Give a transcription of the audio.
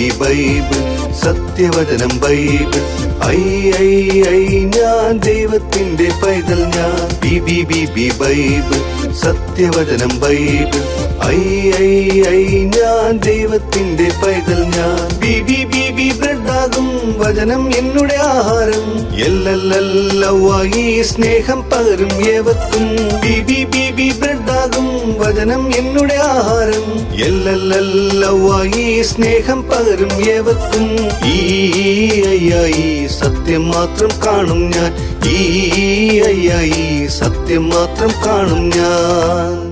B Bible സത്യവചനം Bible I I I ഞാൻ ദൈവത്തിന്റെ പൈതൽ ഞാൻ B B B B Bible സത്യവചനം ബൈബിൾ ഐ ഐ ഐ ഞാൻ ദൈവത്തിന്റെ പൈതൽ ഞാൻ ബി ബി ബി ബി ബ്രെഡാകും വചനം എന്നുടെ ആഹാരം എല്ലല്ലല്ലവായി സ്നേഹം പകരും ഏവർക്കും ബി ബി ബി ബി ബ്രെഡാകും വചനം എന്നുടെ ആഹാരം എല്ലല്ലല്ലവായി സ്നേഹം പകരും ഏവർക്കും ഈ അയ്യായി സത്യം മാത്രം കാണും ഞാൻ ഈ അയ്യായി സത്യം മാത്രം കാണും ഞാൻ